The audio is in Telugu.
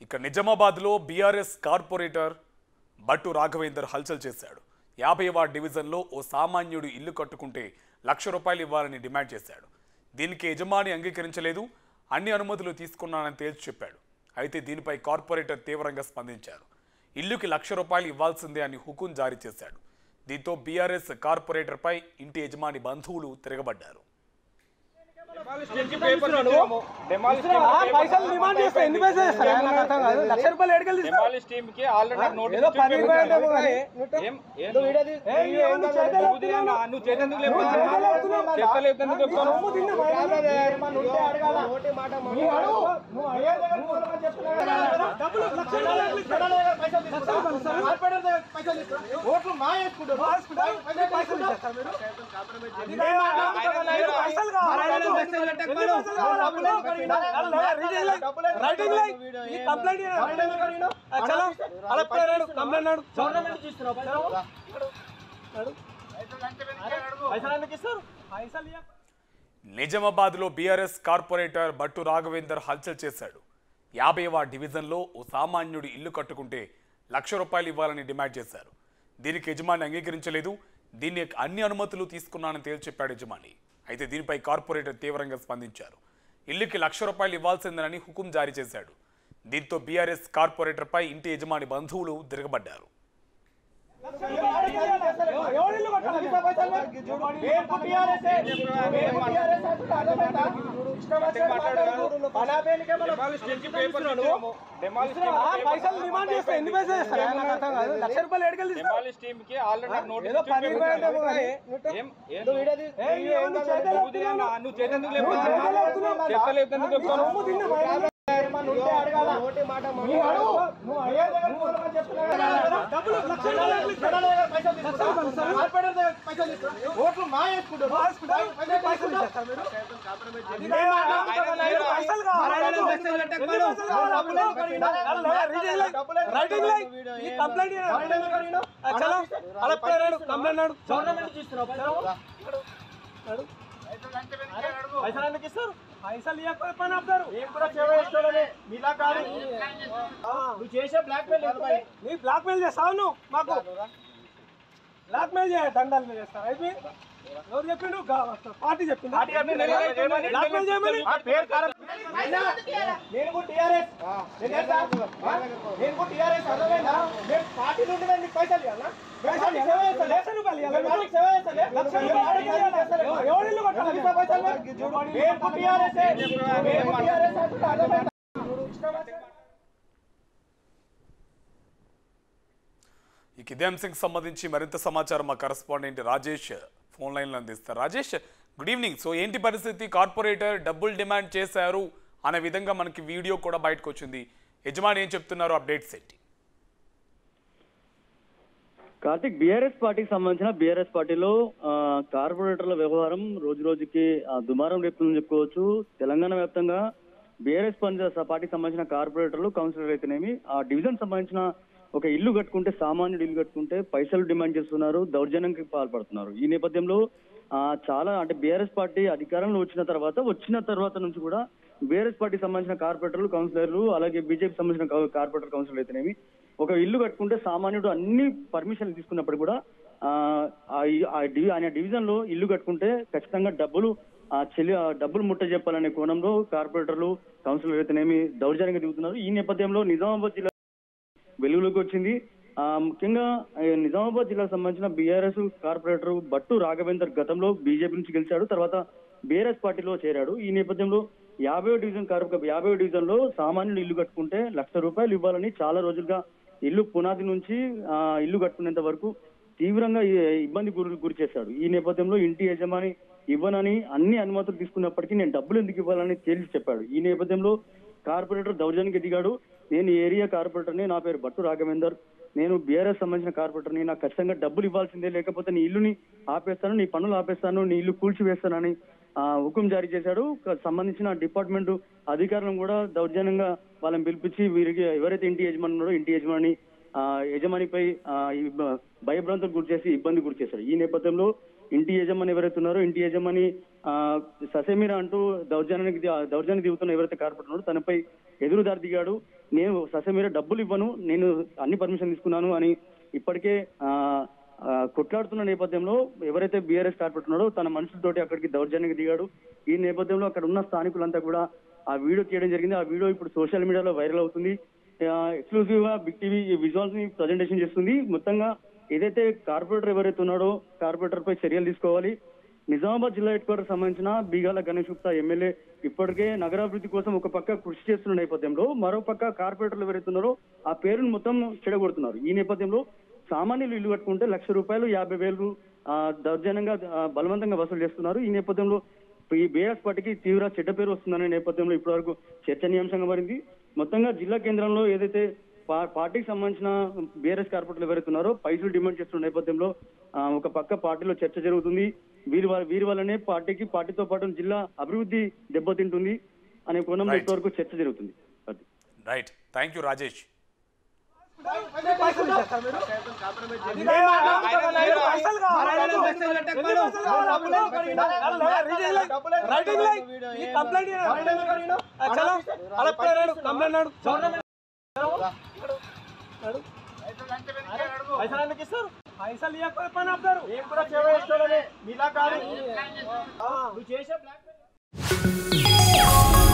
ఇక నిజామాబాద్లో బీఆర్ఎస్ కార్పొరేటర్ బట్టు రాఘవేందర్ హల్చల్ చేశాడు యాభైవ డివిజన్లో ఓ సామాన్యుడు ఇల్లు కట్టుకుంటే లక్ష రూపాయలు ఇవ్వాలని డిమాండ్ చేశాడు దీనికి యజమాని అంగీకరించలేదు అన్ని అనుమతులు తీసుకున్నానని తేల్చి చెప్పాడు అయితే దీనిపై కార్పొరేటర్ తీవ్రంగా స్పందించారు ఇల్లుకి లక్ష రూపాయలు ఇవ్వాల్సిందే అని హుకుం జారీ చేశాడు దీంతో బీఆర్ఎస్ కార్పొరేటర్పై ఇంటి యజమాని బంధువులు తిరగబడ్డారు పైసలు డిమాండ్ చేస్తే ఎన్ని పైసలు ఇస్తారు నాకు అర్థం కాదు లక్ష రూపాయలు ఎడగలు తీస్తారు డెమాలిష్ టీమ్ కి ఆల్రెడీ నాకు నోటీస్ ఏదో ఇచ్చి పని పెట్టాను. పోయిందేమో కానీ ఏం ఏం నువ్వు ఏయ్, ఏమన్నా చేతులు నువ్వు తిన్నా? నువ్వు చేతెందుకు లేపు? చేతులు ఎత్తుతున్నావు మరి. చేతులు ఎత్తెందుకు లేపుతావు? నువ్వు తిన్నావా? నువ్వు అడుగు. నువ్వు అయ్యే దగ్గర పోదామని చెప్తున్నావు కదా. డబ్బులు లక్ష రూపాయలు ఇస్తారు. లక్ష రూపాయలు ఇస్తారు. ఓట్లు మా వేసుకుంటారు. పైసలు పైసలు ఇస్తారు మీరు. ఇదే మాట్లాడుతున్నావు కదా, మీరు పైసలు కావాలి. ఎన్ని పైసలు కావాలి? డబ్బులు రైటింగ్ లై. ఈ కంప్లైంట్ చేయాలి. ఆ, చలో అలా పోయాడు కంప్లైంట్ నాడు గవర్నమెంట్ ఇస్తున్నారు పైసలు ఎందుకు ఇస్తారు పైసలు ఇవ్వక నిజామాబాద్లో బీఆర్ఎస్ కార్పొరేటర్ బట్టు రాఘవేందర్ హల్చల్ చేశాడు యాభైవ డివిజన్లో ఓ సామాన్యుడు ఇల్లు కట్టుకుంటే లక్ష రూపాయలు ఇవ్వాలని డిమాండ్ చేశారు దీనికి యజమాని అంగీకరించలేదు దీన్ని అన్ని అనుమతులు తీసుకున్నానని తేల్చి చెప్పాడు యజమాని అయితే దీనిపై కార్పొరేటర్ తీవ్రంగా స్పందించారు ఇల్లుకి లక్ష రూపాయలు ఇవ్వాల్సిందేనని హుకుం జారీ చేశాడు దీంతో బీఆర్ఎస్ కార్పొరేటర్పై ఇంటి యజమాని బంధువులు తిరగబడ్డారు ఎవరిల్లు కట్టాలి? మేము టీఆర్ఎస్ మేము టీఆర్ఎస్ అంటున్నా, అర్థమైందా? ఇష్టం వచ్చినట్టు మాట్లాడు. బనాబేనికే మనం డెమాలిష్ టీమ్ కి పేపర్ ఇచ్చాము. డెమాలిష్ టీమ్ ఆ, కి పైసలు డిమాండ్ చేస్తే ఎన్ని పైసలు ఇస్తారు నాకు అర్థం కాదు లక్ష రూపాయలు ఎడగలు తీస్తారు డెమాలిష్ టీమ్ కి ఆల్రెడీ నాకు నోటీస్ ఏదో ఇచ్చి పని పెట్టాను. పోయిందేమో కానీ ఏం ఏం ఏయ్, ఏమన్నా చేతులు నువ్వు తిన్నా? నువ్వు చేతెందుకు లేపు? నువ్వు చేతులు ఎత్తుతున్నావు మరి. చేతులు ఎత్తెందుకు లేపుతావు? సొమ్ము తిన్నావా? నువ్వు అడగాల. నువ్వు అడుగు. నువ్వు అయ్యే దగ్గర పోదామని చెప్తున్నావు కదా. డబ్బులు లక్ష రూపాయలు ఇస్తారు. పైసలు తీసుకుంటారు. కార్పొరేటర్ దగ్గర పైసలు తీసుకుంటారు. ఓట్లు మా వేసుకుంటారు. పైసలు పైసలు ఇస్తారు మీరు. ఇదే మాట్లాడుతున్నావు కదా, మీరు పైసలు కావాలి. ఎన్ని పైసలు కావాలి? డబ్బులు ఎందుకు అడిగినా? రైటింగ్ లై. ఈ కంప్లైంట్ చేయాలి. ఆ, చలో అలా పోయాడు కంప్లైంట్ నాడు గవర్నమెంట్ ఇస్తున్నారు పైసలు ఎందుకు ఇస్తారు పైసలు ఇవ్వకపోతే పని ఆపుతారు మేము కూడా సేవ చేస్తాడని మీలా కాదు ఆ, నువ్వు చేసే బ్లాక్ మెయిల్ నీ బ్లాక్ మెయిల్ చేస్తావు నువ్వు మాకు బ్లాక్ మెయిల్ చేయ దండాలు మీద చేస్తారు అయిపోయి ఎవరు చెప్పిండు గా- పార్టీ చెప్పింది బ్లాక్ మెయిల్ చేయమని నేను కూడా టీఆర్ఎస్ నేను కూడా టీఆర్ఎస్ అర్థమైందా నేను పార్టీ నుండి నేను నీకు పైసలు ఇవ్వాలా పైసలు సేవ చేస్తా లక్ష రూపాయలు ఇవ్వాలి వాడికి సేవ చేస్తా లక్ష రూపాయలు ఎవరు ఇల్లు కట్టాలి ఇంత పైసలు నేను కూడా టీఆర్ఎస్ నేను టీఆర్ఎస్ అంటున్నా అర్థమైందా ఇక ఇదే అంశంకి సంబంధించి మరింత సమాచారం మా కరస్పాండెంట్ రాజేష్ ఫోన్ లైన్లో అందిస్తారు రాజేష్ గుడ్ ఈవినింగ్ సో ఏంటి పరిస్థితి కార్పొరేటర్ డబ్బులు డిమాండ్ చేశారు అనే విధంగా మనకి వీడియో కూడా బయటకు వచ్చింది యజమాని ఏం చెప్తున్నారు అప్డేట్స్ ఏంటి కార్తిక్ బీఆర్ఎస్ పార్టీకి సంబంధించిన బీఆర్ఎస్ పార్టీలో ఆ, కార్పొరేటర్ల వ్యవహారం రోజు రోజుకి ఆ, దుమారం రేపుతుందని చెప్పుకోవచ్చు తెలంగాణ వ్యాప్తంగా బీఆర్ఎస్ పార్టీకి సంబంధించిన కార్పొరేటర్లు కౌన్సిలర్ అయితేనేమి ఆ డివిజన్ సంబంధించిన ఒక ఇల్లు కట్టుకుంటే సామాన్యుడు ఇల్లు కట్టుకుంటే పైసలు డిమాండ్ చేస్తున్నారు దౌర్జన్యంకి పాల్పడుతున్నారు ఈ నేపథ్యంలో ఆ, చాలా అంటే బీఆర్ఎస్ పార్టీ అధికారంలో వచ్చిన తర్వాత వచ్చిన తర్వాత నుంచి కూడా బీఆర్ఎస్ పార్టీకి సంబంధించిన కార్పొరేటర్లు కౌన్సిలర్లు అలాగే బీజేపీ సంబంధించిన కౌ- కార్పొరేటర్ కౌన్సిలర్ అయితేనేమి ఒక ఇల్లు కట్టుకుంటే సామాన్యుడు అన్ని పర్మిషన్లు తీసుకున్నప్పుడు కూడా ఆ, ఆ ఇ- ఆ డివి ఆయన డివిజన్ లో ఇల్లు కట్టుకుంటే ఖచ్చితంగా డబ్బులు ఆ చెల్లి ఆ డబ్బులు ముట్ట చెప్పాలనే కోణంలో కార్పొరేటర్లు కౌన్సిలర్ అయితేనేమి దౌర్జన్యంగా దిగుతున్నారు ఈ నేపథ్యంలో నిజామాబాద్ జిల్లా వెలుగులోకి వచ్చింది ఆ, ముఖ్యంగా ఆ, నిజామాబాద్ జిల్లాకు సంబంధించిన బీఆర్ఎస్ కార్పొరేటర్ బట్టు రాఘవేందర్ గతంలో బీజేపీ నుంచి గెలిచాడు తర్వాత బీఆర్ఎస్ పార్టీలో చేరాడు ఈ నేపథ్యంలో యాభై డివిజన్ కార్పొ యాభై డివిజన్ లో సామాన్యులు ఇల్లు కట్టుకుంటే లక్ష రూపాయలు ఇవ్వాలని చాలా రోజులుగా ఇల్లు పునాది నుంచి ఆ, ఇల్లు కట్టుకునేంత వరకు తీవ్రంగా ఈ- ఇబ్బంది గురి గురి చేశాడు ఈ నేపథ్యంలో ఇంటి యజమాని ఇవ్వనని అన్ని అనుమతులు తీసుకున్నప్పటికీ నేను డబ్బులు ఎందుకు ఇవ్వాలని తేల్చి చెప్పాడు ఈ నేపథ్యంలో కార్పొరేటర్ దౌర్జన్యకి దిగాడు నేను ఈ ఏరియా కార్పొరేటర్ని నా పేరు బట్టు రాఘవేందర్ నేను బీఆర్ఎస్ సంబంధించిన కార్పొరేటర్ని నాకు ఖచ్చితంగా డబ్బులు ఇవ్వాల్సిందే లేకపోతే నీ ఇల్లుని ఆపేస్తాను నీ పనులు ఆపేస్తాను నీ ఇల్లు కూల్చివేస్తానని ఆ, హుకుం జారీ చేశాడు క- సంబంధించిన డిపార్ట్మెంట్ అధికారులను కూడా దౌర్జన్యంగా వాళ్ళని పిలిపించి వీరికి ఎవరైతే ఇంటి యజమాని ఉన్నారో ఇంటి యజమాని ఆ, యజమానిపై ఆ, ఇబ్బ- భయభ్రాంతులకు గురి చేసి ఇబ్బంది గురి చేశారు ఈ నేపథ్యంలో ఇంటి యజమాని ఎవరైతే ఉన్నారో ఇంటి యజమాని ఆ, ససేమిరా అంటూ దౌర్జన్యానికి ది- దౌర్జన్యానికి దిగుతున్న ఎవరైతే కార్పొరేటర్ ఉన్నాడో తనపై ఎదురుదారి దిగాడు నేను ససేమిరా డబ్బులు ఇవ్వను నేను అన్ని పర్మిషన్ తీసుకున్నాను అని ఇప్పటికే ఆ, ఆ, కొట్లాడుతున్న నేపథ్యంలో ఎవరైతే బీఆర్ఎస్ కార్పొరేటర్ ఉన్నాడో తన మనుషులతోటి అక్కడికి దౌర్జన్యానికి దిగాడు ఈ నేపథ్యంలో అక్కడ ఉన్న స్థానికులంతా కూడా ఆ వీడియో తీయడం జరిగింది ఆ వీడియో ఇప్పుడు సోషల్ మీడియాలో వైరల్ అవుతుంది ఎక్స్క్లూజివ్ గా బిగ్ టీవీ ఈ విజువల్స్ ని ప్రజెంటేషన్ చేస్తుంది మొత్తంగా ఏదైతే కార్పొరేటర్ ఎవరైతే ఉన్నాడో కార్పొరేటర్ పై చర్యలు తీసుకోవాలి నిజామాబాద్ జిల్లా హెడ్ క్వార్టర్ సంబంధించిన బీగాల గణేష్ గుప్తా ఎమ్మెల్యే ఇప్పటికే నగరాభివృద్ధి కోసం ఒక పక్క కృషి చేస్తున్న నేపథ్యంలో మరో పక్క కార్పొరేటర్లు ఎవరైతే ఉన్నారో ఆ పేరును మొత్తం చెడగొడుతున్నారు ఈ నేపథ్యంలో సామాన్యులు ఇల్లు కట్టుకుంటే లక్ష రూపాయలు యాభై వేలు ఆ, దౌర్జన్యంగా ఆ, బలవంతంగా వసూలు చేస్తున్నారు ఈ నేపథ్యంలో ఈ బీఆర్ఎస్ పార్టీకి తీవ్ర చెడ్డ పేరు వస్తుందనే నేపథ్యంలో ఇప్పటివరకు చర్చనీయాంశంగా మారింది మొత్తంగా జిల్లా కేంద్రంలో ఏదైతే పా- పార్టీకి సంబంధించిన బీఆర్ఎస్ కార్పొరేటర్లు ఎవరైతే ఉన్నారో పైసలు డిమాండ్ చేస్తున్న నేపథ్యంలో ఆ, ఒక పక్క పార్టీలో చర్చ జరుగుతుంది వీరి వల్ల- వీరి వల్లనే పార్టీకి పార్టీతో పాటు జిల్లా అభివృద్ధి దెబ్బతింటుంది అనే కోణంలో Right. ఇప్పటివరకు చర్చ జరుగుతుంది అది రైట్ థ్యాంక్ యూ రాజేష్ పైసలు ఇచ్చేస్తారు మీరు? నేను మాట్లాడుతున్నా, నేను పైసలు కావాలి. ఎన్ని పైసలు కావాలి? డబ్బులు ఎందుకు అడిగినా? డబ్బులు ఎందుకు అడిగినా? కంప్లైంట్ డబ్బులు ఎందుకు అడిగినా? చలో అలా కంప్లైంట్ నాడు పైసలు ఎందుకు ఇస్తారు పైసలు ఇవ్వకపోతే పని ఆపుతారు నేను కూడా సేవ చేస్తానని మీలా కాదు ఆ, నువ్వు చేసే బ్లాక్